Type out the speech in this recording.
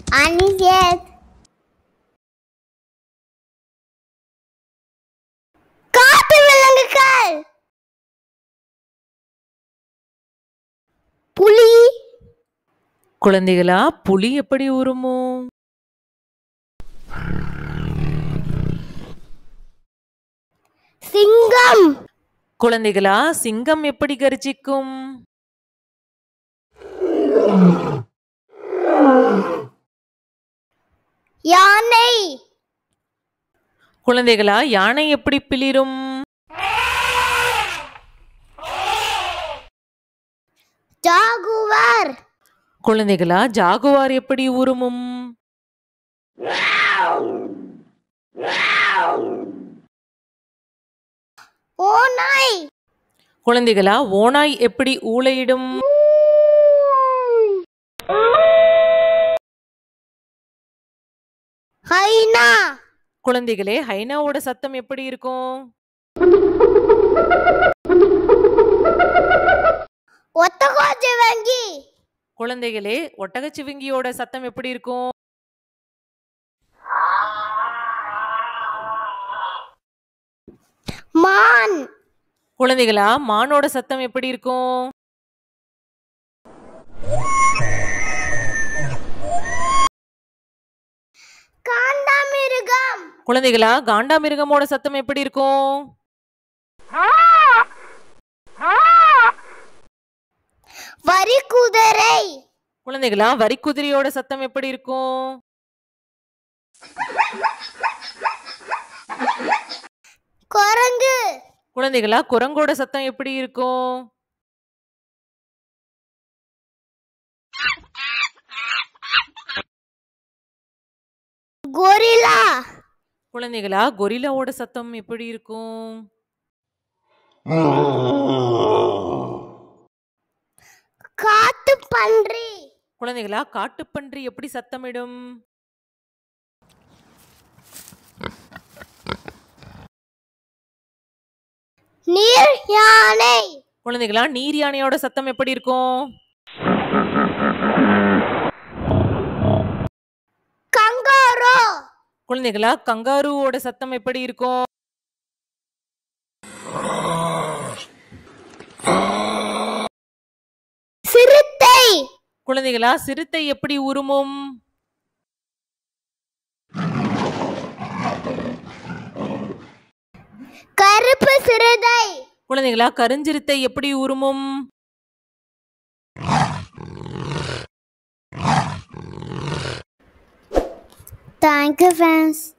அனிஷேத் காட்டு விலங்குகள் புலி குழந்தைகளா புலி எப்படி உருமும் சிங்கம் குழந்தைகளா சிங்கம் எப்படி கர்ஜிக்கும் யானை குழந்தைகளா யானை எப்படி பிளிரும் ஜாகுவார் குழந்தைகளா ஜாகுவார் எப்படி உருமும் ஓநாய் குழந்தைகளா ஓநாய் எப்படி ஊளையிடும் ஹைனா குழந்தைகளே ஹைனாவோட சத்தம் எப்படி இருக்கும் ஒத்தகோஜி வங்கி குழந்தைகளே ஒட்டகச்சிவிங்கியோட சத்தம் எப்படி இருக்கும் மான் குழந்தைகளா மானோட சத்தம் எப்படி இருக்கும் காண்டாமிருகம் குழந்தைகளா காண்டாமிருகமோட சத்தம் எப்படி இருக்கும் வரி குதிரை குழந்தைகளா வரிக்குதிரையோட சத்தம் எப்படி இருக்கும் குரங்கு குழந்தைகளா குரங்கோட சத்தம் எப்படி இருக்கும் கொரிலா குழந்தைகளா கொரில்லாவோட சத்தம் எப்படி இருக்கும் காட்டு பன்றி குழந்தைகளா காட்டுப்பன்றி எப்படி சத்தமிடும் நீர் யானை குழந்தைகளா நீர் யானையோட சத்தம் எப்படி இருக்கும் கங்காரோ குழந்தைகளா கங்காருவோட சத்தம் எப்படி இருக்கும் சிறுத்தை குழந்தைகளா சிறுத்தை எப்படி உருமும் கருப்பு சிறுதை குழந்தைகளா கருஞ்சிறுத்தை எப்படி உருமும் தேங்க்யூ ஃப்ரெண்ட்ஸ்